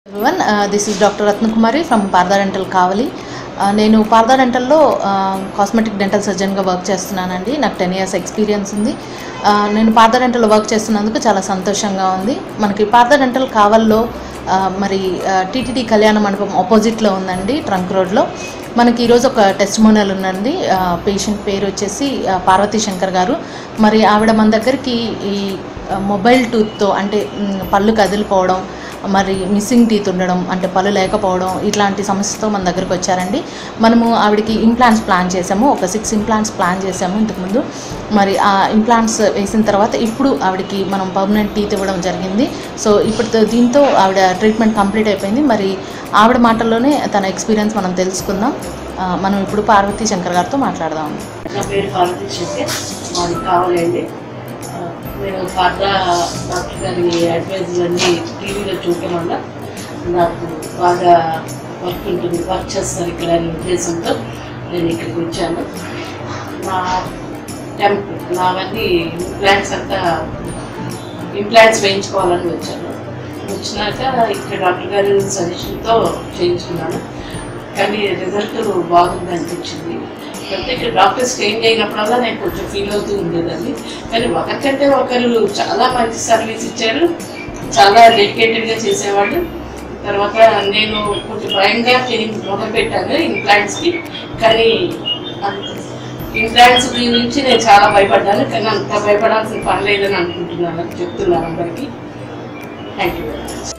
one this is doctor Ratnakumari from Parada dental Kavali Uh, నేను పారదా డెంటల్లో కాస్మెటిక్ డెంటల్ సర్జన్గా వర్క్ చేస్తున్నానండి నాకు టెన్ ఇయర్స్ ఎక్స్పీరియన్స్ ఉంది Uh, నేను పారదా డెంటల్లో వర్క్ చేస్తున్నందుకు చాలా సంతోషంగా ఉంది మనకి పారదా డెంటల్ కావల్లో uh, మరి టీటీడీ కళ్యాణ మండపం ఆపోజిట్లో ఉందండి ట్రంక్ రోడ్లో మనకి ఈరోజు ఒక టెస్టిమోనియల్ ఉందండి పేషెంట్ పేరు వచ్చేసి ఆ, పార్వతీ శంకర్ గారు మరి ఆవిడ మన దగ్గరికి ఈ ఆ, మొబైల్ టూత్తో అంటే మ్, పళ్ళు కదిలిపోవడం మరి మిస్సింగ్ టీత్ ఉండడం అంటే పళ్ళు లేకపోవడం ఇట్లాంటి సమస్యతో మన దగ్గరికి వచ్చారండి మనము ఆవిడకి ఇంప్లాంట్స్ ప్లాన్ చేసాము ఒక సిక్స్ ఇంప్లాంట్స్ ప్లాన్ చేసాము ఇంతకుముందు మరి ఆ ఇంప్లాంట్స్ వేసిన తర్వాత ఇప్పుడు ఆవిడకి మనం పర్మనెంట్ టీత్ ఇవ్వడం జరిగింది సో ఇప్పుడు దీంతో ఆవిడ ట్రీట్మెంట్ కంప్లీట్ అయిపోయింది మరి ఆవిడ మాటల్లోనే తన ఎక్స్పీరియన్స్ మనం తెలుసుకుందాం ఆ, మనం ఇప్పుడు పార్వతీ శంకర్ గారితో మాట్లాడదాం నా పేరు పార్వతి శంకర్ మాది కావాలండి ఆ, నేను పాత డాక్టర్ గారి అడ్వైజులన్నీ టీవీలో చూడటం వల్ల నాకు బాగా వర్క్ ఉంటుంది వర్క్ చేస్తారు ఇక్కడ అనే ఉద్దేశంతో నేను ఇక్కడికి వచ్చాను నా టెంప్ నావన్నీ ఇంప్లాంట్స్ అంతా ఇంప్లాంట్స్ వేయించుకోవాలని వచ్చాను వచ్చినాక ఇక్కడ డాక్టర్ గారి సజెషన్తో చేయించుకున్నాను కానీ రిజల్ట్ బాగుంది అనిపించింది అంటే ఇక్కడ డాక్టర్స్ చేంజ్ అయినప్పుడల్లా నేను కొంచెం ఫీల్ అవుతూ ఉండేదాన్ని కానీ ఒకరికంటే ఒకరు చాలా మంచి సర్వీస్ ఇచ్చారు చాలా డెడికేటెడ్గా చేసేవాళ్ళు తర్వాత నేను కొంచెం భయంగా చేంజ్ మొదలుపెట్టాను ఇంప్లాంట్స్కి కానీ ఇంప్లాంట్స్ నుంచి నేను చాలా భయపడ్డాను కానీ అంత భయపడాల్సిన పని లేదని అనుకుంటున్నాను చెప్తున్నాను అందరికీ థ్యాంక్ యూ వెరీ మచ్